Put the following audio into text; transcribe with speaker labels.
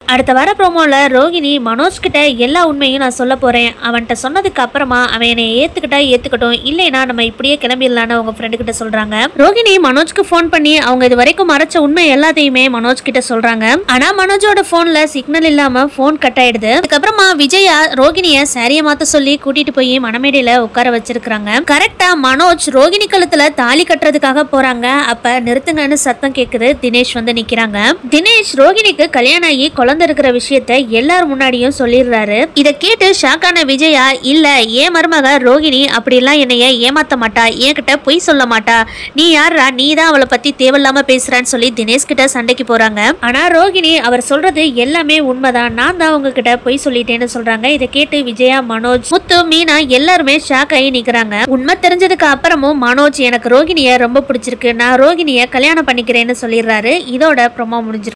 Speaker 1: அடுத்த வர ப்ரோமோல ரோகிணி மனோஜ் கிட்ட எல்லா உண்மையும் நான் சொல்ல போறேன் அவன்கிட்ட சொன்னதுக்கு அப்புறமா அவன் என்னை ஏத்துக்கிட்டா ஏத்துக்கட்டும் இல்லைனா நம்ம இப்படியே கிளம்பிடலான்னு அவங்க ஃப்ரெண்டு கிட்ட சொல்றாங்க ரோகிணி மனோஜ்க்கு ஃபோன் பண்ணி அவங்க இது வரைக்கும் மறைச்ச உண்மை எல்லாத்தையுமே மனோஜ் கிட்ட சொல்றாங்க ஆனா மனோஜோட போன்ல சிக்னல் இல்லாம போன் கட் ஆயிடுது அதுக்கப்புறமா விஜயா ரோகிணிய சாரிய மாத்த சொல்லி கூட்டிட்டு போய் மணமேடையில உட்கார வச்சிருக்காங்க கரெக்டா மனோஜ் ரோகிணி கழுத்துல தாலி கட்டுறதுக்காக போறாங்க அப்ப நிறுத்துங்கன்னு சத்தம் கேக்குது தினேஷ் வந்து நிக்கிறாங்க தினேஷ் ரோகிணிக்கு கல்யாணம் ஆகி குழந்தை இருக்கிற விஷயத்த எல்லார் முன்னாடியும் சொல்லிடுறாரு இத கேட்டு ஷாக்கான விஜயா இல்ல ஏன் மருமக ரோகிணி அப்படிலாம் என்னைய ஏமாத்த மாட்டா என்கிட்ட பொய் சொல்ல மாட்டா நீ யாரா நீ தான் அவளை பத்தி தேவையில்லாம பேசுறான்னு சொல்லி தினேஷ் கிட்ட சண்டைக்கு போறாங்க ஆனா ரோகிணி அவர் சொல்றது எல்லாமே உண்மைதான் நான் தான் உங்ககிட்ட பொய் சொல்லிட்டேன்னு சொல்றாங்க இதை கேட்டு விஜயா மனோஜ் முத்து மீனா எல்லாருமே ஷாக் ஆகி நிக்கிறாங்க உண்மை தெரிஞ்சதுக்கு அப்புறமும் மனோஜ் எனக்கு ரோகிணிய ரொம்ப பிடிச்சிருக்கு நான் ரோகிணிய கல்யாணம் பண்ணிக்கிறேன்னு சொல்லிடுறாரு இதோட ப்ரோமோ முடிஞ்சிருக்கு